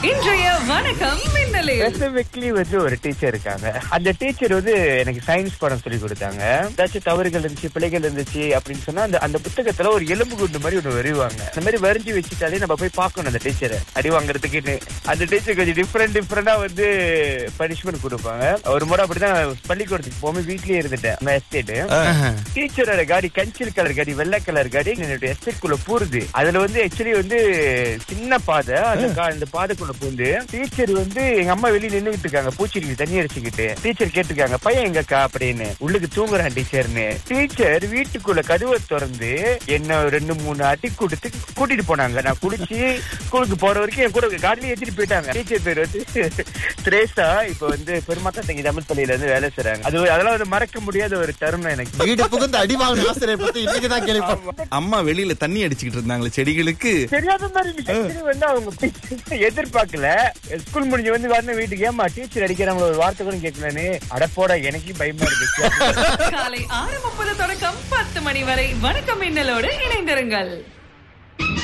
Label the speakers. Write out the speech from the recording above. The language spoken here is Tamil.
Speaker 1: இன்றைய வணக்கம் மின்னலே
Speaker 2: ஸ்பெசிபிக்லி வந்து ஒரு டீச்சர் இருக்காங்க அந்த டீச்சர் வந்து எனக்கு சயின்ஸ் பாடம் சொல்லி கொடுத்தாங்க ஏதாச்சும் தவறுகள் இருந்துச்சு பிழைகள் இருந்துச்சு அப்படின்னு சொன்னா அந்த அந்த புத்தகத்துல ஒரு எலும்பு குண்டு மாதிரி ஒண்ணு வரைவாங்க அந்த மாதிரி வரைஞ்சி வச்சுட்டாலே நம்ம போய் பார்க்கணும் அந்த டீச்சரை அடி வாங்குறதுக்குன்னு அந்த டீச்சர் கொஞ்சம் டிஃப்ரெண்ட் டிஃப்ரெண்டா வந்து பனிஷ்மெண்ட் கொடுப்பாங்க ஒரு முறை அப்படிதான் பள்ளிக்கூடத்துக்கு போகாம வீட்லயே இருந்துட்டேன் நம்ம எஸ்டேட் டீச்சரோட காடி கஞ்சில் கலர் காடி வெள்ளை கலர் காடி என்னுடைய எஸ்டேட் குள்ள பூருது அதுல வந்து ஆக்சுவலி வந்து சின்ன பாதை அந்த கா- அந்த பாதைக்குள்ள பூந்து டீச்சர் வந்து எங்க அம்மா வெளிய நின்னுகிட்டு இருக்காங்க பூச்சிக்கு தண்ணி அடிச்சுக்கிட்டு டீச்சர் கேட்டிருக்காங்க பையன் எங்கக்கா அப்படின்னு உள்ளுக்கு தூங்குறான் டீச்சர்னு டீச்சர் வீட்டுக்குள்ள கதவை திறந்து என்ன ரெண்டு மூணு அடி கொடுத்து கூட்டிட்டு போனாங்க நான் குடிச்சு ஸ்கூலுக்கு போற வரைக்கும் என் கூட காடியில ஏத்திட்டு போயிட்டாங்க டீச்சர் பேர் வந்து திரேசா இப்ப வந்து பெருமாத்தா தங்கி தமிழ் பள்ளியில இருந்து வேலை செய்றாங்க அது அதெல்லாம் வந்து மறக்க முடியாத ஒரு தருணம் எனக்கு
Speaker 3: வீடு புகுந்து அடி வாங்கின ஆசிரியர் பத்தி இன்னைக்குதான் கேள்விப்பட்டேன்
Speaker 4: அம்மா வெளியில தண்ணி அடிச்சுக்கிட்டு இருந்தாங்களே செடிகளுக்கு
Speaker 2: தெரியாத மாதிரி இருந்துச்சு. Actually வந்து அவங்க எதிர்பார்க்கல ஸ்கூல் முடிஞ்சு வந்து வரணும் வீட்டுக்கு ஏமா டீச்சர் அடிக்கிறாங்க ஒரு வார்த்தை கூட கேட்கலன்னு அடப்போட எனக்கு பயமா இருக்கு
Speaker 1: காலை ஆறு முப்பது தொடக்கம் பத்து மணி வரை வணக்கம் மின்னலோடு இணைந்திருங்கள்